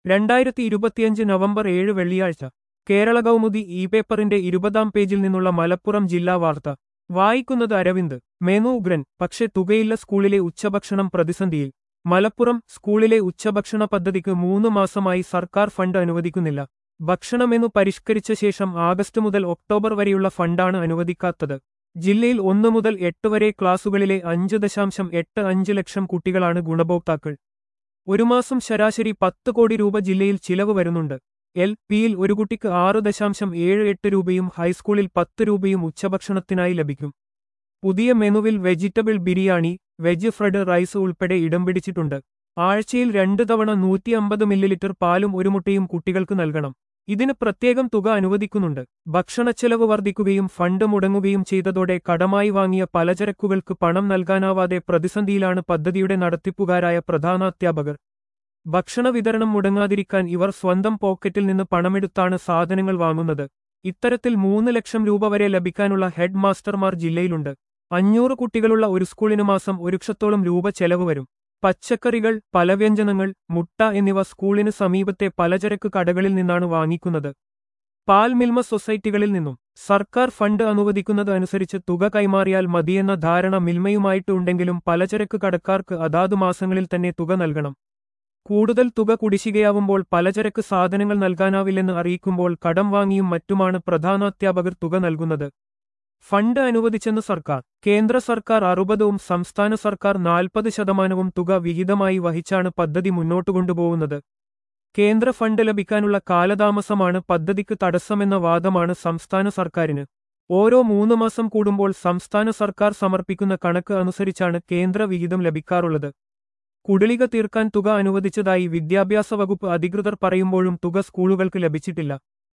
രണ്ടായിരത്തി ഇരുപത്തിയഞ്ച് നവംബർ ഏഴ് വെള്ളിയാഴ്ച കേരള കൗമുദി ഇ പേപ്പറിന്റെ ഇരുപതാം പേജിൽ നിന്നുള്ള മലപ്പുറം ജില്ലാ വാർത്ത വായിക്കുന്നത് അരവിന്ദ് മെനു ഉഗ്രൻ പക്ഷെ തുകയില്ല സ്കൂളിലെ ഉച്ചഭക്ഷണം പ്രതിസന്ധിയിൽ മലപ്പുറം സ്കൂളിലെ ഉച്ചഭക്ഷണ പദ്ധതിക്ക് മൂന്ന് മാസമായി സർക്കാർ ഫണ്ട് അനുവദിക്കുന്നില്ല ഭക്ഷണ മെനു പരിഷ്കരിച്ച ശേഷം ആഗസ്റ്റ് മുതൽ ഒക്ടോബർ വരെയുള്ള ഫണ്ടാണ് അനുവദിക്കാത്തത് ജില്ലയിൽ ഒന്നു മുതൽ എട്ട് വരെ ക്ലാസുകളിലെ അഞ്ച് ദശാംശം എട്ട് അഞ്ച് ലക്ഷം കുട്ടികളാണ് ഗുണഭോക്താക്കൾ ഒരു മാസം ശരാശരി പത്ത് കോടി രൂപ ജില്ലയിൽ ചിലവ് വരുന്നുണ്ട് എൽ പിയിൽ ഒരു കുട്ടിക്ക് ആറ് ദശാംശം ഏഴ് എട്ട് രൂപയും ഹൈസ്കൂളിൽ പത്ത് രൂപയും ഉച്ചഭക്ഷണത്തിനായി ലഭിക്കും പുതിയ മെനുവിൽ vegetable biryani veg fried rice ഉൾപ്പെടെ ഇടം പിടിച്ചിട്ടുണ്ട് ആഴ്ചയിൽ രണ്ട് തവണ നൂറ്റി അമ്പത് മില്ലിലിറ്റർ പാലും ഒരു മുട്ടയും കുട്ടികൾക്ക് നൽകണം ഇതിന് പ്രത്യേകം തുക അനുവദിക്കുന്നുണ്ട് ഭക്ഷണച്ചെലവ് വർദ്ധിക്കുകയും ഫണ്ട് മുടങ്ങുകയും ചെയ്തതോടെ കടമായി വാങ്ങിയ പലചരക്കുകൾക്ക് പണം നൽകാനാവാതെ പ്രതിസന്ധിയിലാണ് പദ്ധതിയുടെ നടത്തിപ്പുകാരായ പ്രധാനാധ്യാപകർ ഭക്ഷണ വിതരണം മുടങ്ങാതിരിക്കാൻ ഇവർ സ്വന്തം പോക്കറ്റിൽ നിന്ന് പണമെടുത്താണ് സാധനങ്ങൾ വാങ്ങുന്നത് ഇത്തരത്തിൽ മൂന്ന് ലക്ഷം രൂപ വരെ ലഭിക്കാനുള്ള ഹെഡ് മാസ്റ്റർമാർ ജില്ലയിലുണ്ട് അഞ്ഞൂറ് കുട്ടികളുള്ള ഒരു സ്കൂളിനു മാസം ഒരു ലക്ഷത്തോളം രൂപ ചെലവ് വരും പച്ചക്കറികൾ പലവ്യഞ്ജനങ്ങൾ മുട്ട എന്നിവ സ്കൂളിന് സമീപത്തെ പലചരക്ക് കടകളിൽ നിന്നാണ് വാങ്ങിക്കുന്നത് പാൽ മിൽമ സൊസൈറ്റികളിൽ നിന്നും സർക്കാർ ഫണ്ട് അനുവദിക്കുന്നത് അനുസരിച്ച് തുക കൈമാറിയാൽ മതിയെന്ന ധാരണ മിൽമയുമായിട്ട് ഉണ്ടെങ്കിലും പലചരക്ക് കടക്കാർക്ക് അതാതു മാസങ്ങളിൽ തന്നെ തുക നൽകണം കൂടുതൽ തുക കുടിശ്ശികയാവുമ്പോൾ പലചരക്ക് സാധനങ്ങൾ നൽകാനാവില്ലെന്ന് അറിയിക്കുമ്പോൾ കടം വാങ്ങിയും മറ്റുമാണ് പ്രധാനാധ്യാപകർ തുക നൽകുന്നത് ഫണ്ട് അനുവദിച്ചെന്ന് സർക്കാർ കേന്ദ്ര സർക്കാർ അറുപതും സംസ്ഥാന സർക്കാർ നാൽപ്പത് ശതമാനവും തുക വിഹിതമായി വഹിച്ചാണ് പദ്ധതി മുന്നോട്ടു കൊണ്ടുപോകുന്നത് കേന്ദ്ര ഫണ്ട് ലഭിക്കാനുള്ള കാലതാമസമാണ് പദ്ധതിക്ക് തടസ്സമെന്ന വാദമാണ് സംസ്ഥാന സർക്കാരിന് ഓരോ മൂന്ന് മാസം കൂടുമ്പോൾ സംസ്ഥാന സർക്കാർ സമർപ്പിക്കുന്ന കണക്ക് അനുസരിച്ചാണ് കേന്ദ്ര വിഹിതം ലഭിക്കാറുള്ളത് കുടിളിക തീർക്കാൻ തുക അനുവദിച്ചതായി വിദ്യാഭ്യാസ വകുപ്പ് അധികൃതർ പറയുമ്പോഴും തുക സ്കൂളുകൾക്ക് ലഭിച്ചിട്ടില്ല